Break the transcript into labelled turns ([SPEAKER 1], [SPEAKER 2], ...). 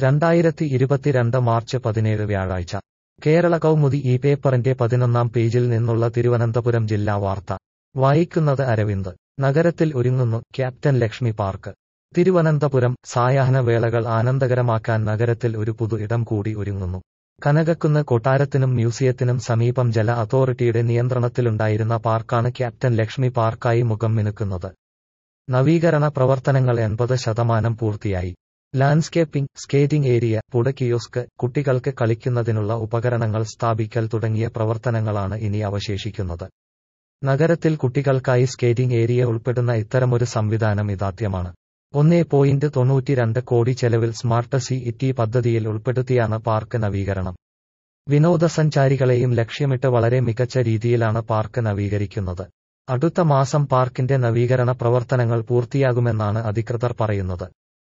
[SPEAKER 1] രണ്ടായിരത്തി ഇരുപത്തിരണ്ട് മാർച്ച് പതിനേഴ് വ്യാഴാഴ്ച കേരള കൗമുദി ഈ പേപ്പറിന്റെ പതിനൊന്നാം പേജിൽ നിന്നുള്ള തിരുവനന്തപുരം ജില്ലാ വാർത്ത വായിക്കുന്നത് അരവിന്ദ് നഗരത്തിൽ ഒരുങ്ങുന്നു ക്യാപ്റ്റൻ ലക്ഷ്മി പാർക്ക് തിരുവനന്തപുരം സായാഹ്ന വേളകൾ ആനന്ദകരമാക്കാൻ നഗരത്തിൽ ഒരു പുതു ഇടം കൂടി ഒരുങ്ങുന്നു കനകക്കുന്ന് കൊട്ടാരത്തിനും മ്യൂസിയത്തിനും സമീപം ജല അതോറിറ്റിയുടെ നിയന്ത്രണത്തിലുണ്ടായിരുന്ന പാർക്കാണ് ക്യാപ്റ്റൻ ലക്ഷ്മി പാർക്കായി മുഖം മിനുക്കുന്നത് നവീകരണ പ്രവർത്തനങ്ങൾ എൺപത് ശതമാനം പൂർത്തിയായി ലാൻഡ്സ്കേപ്പിംഗ് സ്കേറ്റിംഗ് ഏരിയ പുട കിയോസ്ക് കുട്ടികൾക്ക് കളിക്കുന്നതിനുള്ള ഉപകരണങ്ങൾ സ്ഥാപിക്കൽ തുടങ്ങിയ പ്രവർത്തനങ്ങളാണ് ഇനി അവശേഷിക്കുന്നത് നഗരത്തിൽ കുട്ടികൾക്കായി സ്കേറ്റിംഗ് ഏരിയ ഉൾപ്പെടുന്ന ഇത്തരമൊരു സംവിധാനം ഇതാദ്യമാണ് ഒന്നേ പോയിന്റ് തൊണ്ണൂറ്റിരണ്ട് കോടി ചെലവിൽ സ്മാർട്ട് സി ഇറ്റി പദ്ധതിയിൽ ഉൾപ്പെടുത്തിയാണ് പാർക്ക് നവീകരണം വിനോദസഞ്ചാരികളെയും ലക്ഷ്യമിട്ട് വളരെ മികച്ച രീതിയിലാണ് പാർക്ക് നവീകരിക്കുന്നത് അടുത്ത മാസം പാർക്കിന്റെ നവീകരണ പ്രവർത്തനങ്ങൾ പൂർത്തിയാകുമെന്നാണ് അധികൃതർ പറയുന്നത്